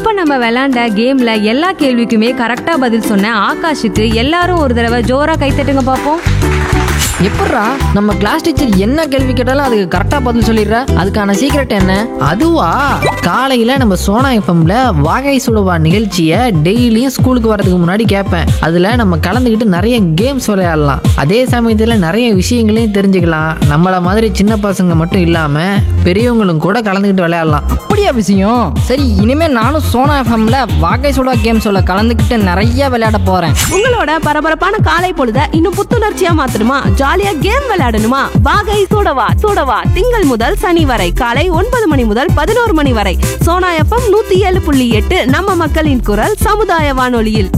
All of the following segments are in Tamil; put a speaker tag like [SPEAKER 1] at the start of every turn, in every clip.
[SPEAKER 1] இப்ப நம்ம விளையாண்ட கேம்ல எல்லா கேள்விக்குமே கரெக்டா பதில் சொன்ன ஆகாஷுக்கு எல்லாரும் ஒரு தடவை ஜோரா கைத்தட்டுங்க பாப்போம்
[SPEAKER 2] எப்பட்றா நம்ம கிளாஸ் டீச்சர் என்ன கேள்வி கேட்டாலும் அதுக்கு கரெக்டா பதில் சொல்லிடுற அதுக்கான சீக்ரெட் என்ன அதுவா காலையில நம்ம சோனா எஃப்எம்ல வாகை சுடுவா நிகழ்ச்சியை டெய்லியும் ஸ்கூலுக்கு வரதுக்கு முன்னாடி கேட்பேன் அதுல நம்ம கலந்துக்கிட்டு நிறைய கேம்ஸ் விளையாடலாம் அதே சமயத்துல நிறைய விஷயங்களையும் தெரிஞ்சுக்கலாம் நம்மள மாதிரி சின்ன பசங்க மட்டும் இல்லாம பெரியவங்களும் கூட கலந்துக்கிட்டு விளையாடலாம்
[SPEAKER 3] அப்படியா விஷயம் சரி இனிமே நானும் சோனா எஃப்எம்ல வாகை சுடா கேம் சொல்ல கலந்துக்கிட்டு நிறைய விளையாட போறேன்
[SPEAKER 4] உங்களோட பரபரப்பான காலை பொழுத இன்னும் புத்துணர்ச்சியா மாத்தணுமா ஜாலியா கேம் விளையாடணுமா வாகை சூடவா சூடவா திங்கள் முதல் சனி வரை காலை ஒன்பது மணி முதல் பதினோரு மணி வரை சோனா எஃப்எம் நூத்தி ஏழு புள்ளி எட்டு நம்ம மக்களின் குரல் சமுதாய வானொலியில்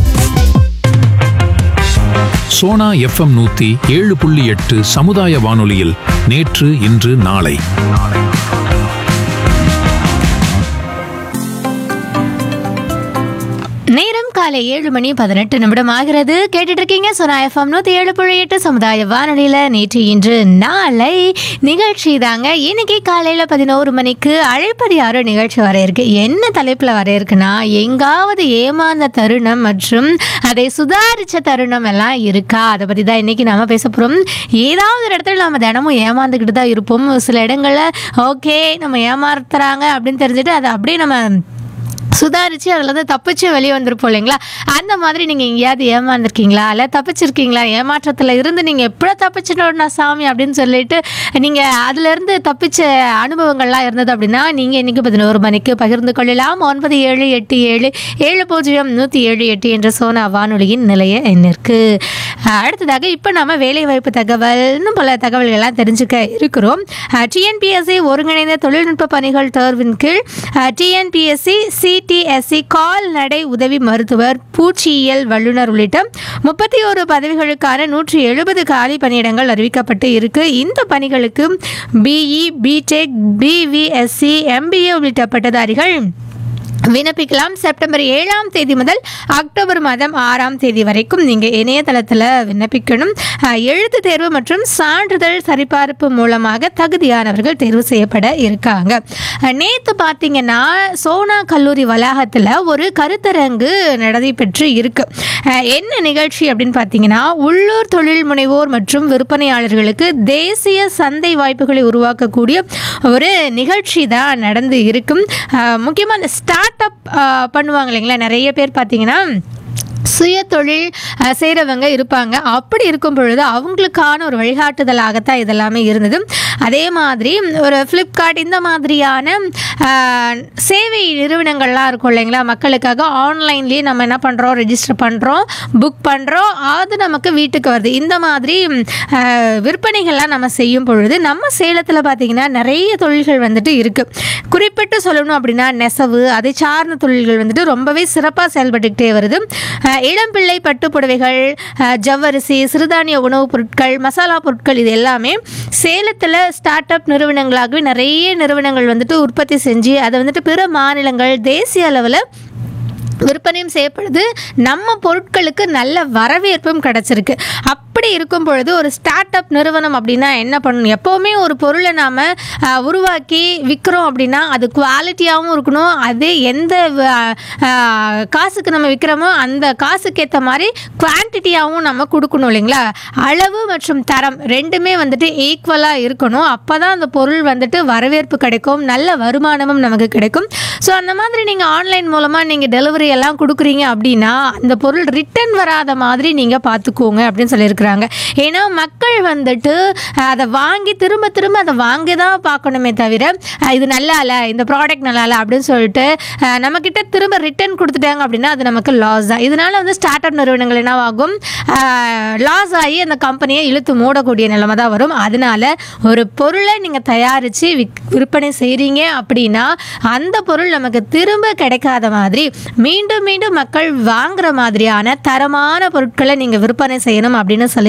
[SPEAKER 5] சோனா எஃப்எம் நூத்தி ஏழு புள்ளி எட்டு சமுதாய வானொலியில் நேற்று இன்று நாளை
[SPEAKER 6] நேரம் காலை ஏழு மணி பதினெட்டு நிமிடம் ஆகிறது கேட்டுட்டு இருக்கீங்க சொன்னா எஃப்எம் நூத்தி ஏழு புள்ளி எட்டு சமுதாய வானொலியில நேற்று இன்று நாளை நிகழ்ச்சி தாங்க இன்னைக்கு காலையில பதினோரு மணிக்கு அழைப்படி யாரோ நிகழ்ச்சி வர இருக்கு என்ன தலைப்புல வர இருக்குன்னா எங்காவது ஏமாந்த தருணம் மற்றும் அதை சுதாரிச்ச தருணம் எல்லாம் இருக்கா அதை பத்தி தான் இன்னைக்கு நாம பேச போறோம் ஏதாவது ஒரு இடத்துல நம்ம தினமும் ஏமாந்துக்கிட்டு தான் இருப்போம் சில இடங்கள்ல ஓகே நம்ம ஏமாத்துறாங்க அப்படின்னு தெரிஞ்சுட்டு அதை அப்படியே நம்ம சுதாரிச்சு அதுல இருந்து தப்பிச்சு வெளியே வந்திருப்போம் இல்லைங்களா அந்த மாதிரி நீங்க எங்கேயாவது ஏமாந்துருக்கீங்களா இல்ல தப்பிச்சிருக்கீங்களா ஏமாற்றத்துல இருந்து நீங்க எப்படியோ தப்பிச்சிட்டோம்னா சாமி அப்படின்னு சொல்லிட்டு நீங்க அதுல இருந்து தப்பிச்ச அனுபவங்கள்லாம் இருந்தது அப்படின்னா நீங்க இன்னைக்கு பதினோரு மணிக்கு பகிர்ந்து கொள்ளலாம் ஒன்பது ஏழு எட்டு ஏழு ஏழு பூஜ்ஜியம் நூத்தி ஏழு எட்டு என்ற சோனா வானொலியின் நிலைய எண்ணிற்கு அடுத்ததாக இப்போ நாம வேலைவாய்ப்பு தகவல் இன்னும் பல தகவல்கள்லாம் தெரிஞ்சுக்க இருக்கிறோம் டிஎன்பிஎஸ்சி ஒருங்கிணைந்த தொழில்நுட்ப பணிகள் தேர்வின் கீழ் டிஎன்பிஎஸ்சி சிடிஎஸ்சி கால்நடை உதவி மருத்துவர் பூச்சியியல் வல்லுநர் உள்ளிட்ட முப்பத்தி ஒரு பதவிகளுக்கான நூற்றி எழுபது காலி பணியிடங்கள் அறிவிக்கப்பட்டு இருக்கு இந்த பணிகளுக்கு பிஇ பிடெக் பிவிஎஸ்சி எம்பிஏ உள்ளிட்ட பட்டதாரிகள் விண்ணப்பிக்கலாம் செப்டம்பர் ஏழாம் தேதி முதல் அக்டோபர் மாதம் ஆறாம் தேதி வரைக்கும் நீங்கள் இணையதளத்தில் விண்ணப்பிக்கணும் அஹ், எழுத்து தேர்வு மற்றும் சான்றிதழ் சரிபார்ப்பு மூலமாக தகுதியானவர்கள் தேர்வு செய்யப்பட இருக்காங்க நேற்று பார்த்தீங்கன்னா சோனா கல்லூரி வளாகத்தில் ஒரு கருத்தரங்கு நடைபெற்று இருக்கு அஹ், என்ன நிகழ்ச்சி அப்படின்னு பார்த்தீங்கன்னா உள்ளூர் தொழில் முனைவோர் மற்றும் விற்பனையாளர்களுக்கு தேசிய சந்தை வாய்ப்புகளை உருவாக்கக்கூடிய ஒரு நிகழ்ச்சி தான் நடந்து இருக்கும் முக்கியமாக அந்த ஸ்டார்ட் அப் பண்ணுவாங்க இல்லைங்களா நிறைய பேர் பார்த்தீங்கன்னா சுய தொழில் அஹ், செய்கிறவங்க இருப்பாங்க அப்படி இருக்கும் பொழுது அவங்களுக்கான ஒரு வழிகாட்டுதலாகத்தான் இதெல்லாமே இருந்தது அதே மாதிரி ஒரு ஃப்ளிப்கார்ட் இந்த மாதிரியான அஹ், சேவை நிறுவனங்கள்லாம் இருக்கும் இல்லைங்களா மக்களுக்காக ஆன்லைன்லேயே நம்ம என்ன பண்ணுறோம் ரெஜிஸ்டர் பண்ணுறோம் புக் பண்ணுறோம் அது நமக்கு வீட்டுக்கு வருது இந்த மாதிரி அஹ், விற்பனைகள்லாம் நம்ம செய்யும் பொழுது நம்ம சேலத்தில் பார்த்தீங்கன்னா நிறைய தொழில்கள் வந்துட்டு இருக்குது குறிப்பிட்டு சொல்லணும் அப்படின்னா நெசவு அதை சார்ந்த தொழில்கள் வந்துட்டு ரொம்பவே சிறப்பாக செயல்பட்டுக்கிட்டே வருது அஹ், இளம்பிள்ளை பட்டு புடவைகள் அஹ், ஜவ்வரிசி சிறுதானிய உணவுப் பொருட்கள் மசாலா பொருட்கள் இது எல்லாமே சேலத்தில் ஸ்டார்ட் அப் நிறுவனங்களாகவே நிறைய நிறுவனங்கள் வந்துட்டு உற்பத்தி செஞ்சு அதை வந்துட்டு பிற மாநிலங்கள் தேசிய அளவில் விற்பனையும் செய்யப்படுது நம்ம பொருட்களுக்கு நல்ல வரவேற்பும் கிடைச்சிருக்கு அப்படி இருக்கும் பொழுது ஒரு ஸ்டார்ட் அப் நிறுவனம் அப்படின்னா என்ன பண்ணணும் எப்போவுமே ஒரு பொருளை நாம் உருவாக்கி விற்கிறோம் அப்படின்னா அது குவாலிட்டியாகவும் இருக்கணும் அது எந்த வ- ஆஹ், காசுக்கு நம்ம விற்கிறோமோ அந்த காசுக்கு ஏற்ற மாதிரி குவான்டிட்டியாகவும் நம்ம கொடுக்கணும் இல்லைங்களா அளவு மற்றும் தரம் ரெண்டுமே வந்துட்டு ஈக்குவலாக இருக்கணும் அப்போ தான் அந்த பொருள் வந்துட்டு வரவேற்பு கிடைக்கும் நல்ல வருமானமும் நமக்கு கிடைக்கும் ஸோ அந்த மாதிரி நீங்கள் ஆன்லைன் மூலமாக நீங்கள் டெலிவரி எல்லாம் கொடுக்குறீங்க அப்படின்னா அந்த பொருள் ரிட்டர்ன் வராத மாதிரி நீங்கள் பார்த்துக்கோங்க அப்படின்னு சொல்லியிருக்கிறாங்க ஏன்னா மக்கள் வந்துட்டு அஹ், அதை வாங்கி திரும்ப திரும்ப அதை வாங்கி தான் பார்க்கணுமே தவிர அஹ், இது நல்லா இல்லை இந்த ப்ராடக்ட் நல்லா இல்லை அப்படின்னு சொல்லிட்டு அஹ், நம்மக்கிட்ட திரும்ப ரிட்டர்ன் கொடுத்துட்டாங்க அப்படின்னா அது நமக்கு லாஸ் தான் இதனால வந்து ஸ்டார்ட் அப் நிறுவனங்கள் என்னவாகும் லாஸ் ஆகி அந்த கம்பெனியை இழுத்து மூடக்கூடிய நிலைமை தான் வரும் அதனால ஒரு பொருளை நீங்கள் தயாரித்து விக் விற்பனை செய்கிறீங்க அப்படின்னா அந்த பொருள் நமக்கு திரும்ப கிடைக்காத மாதிரி மீண்டும் மீண்டும் மக்கள் வாங்குற மாதிரியான தரமான பொருட்களை நீங்கள் விற்பனை செய்யணும் அப்படின்னு சொல்லி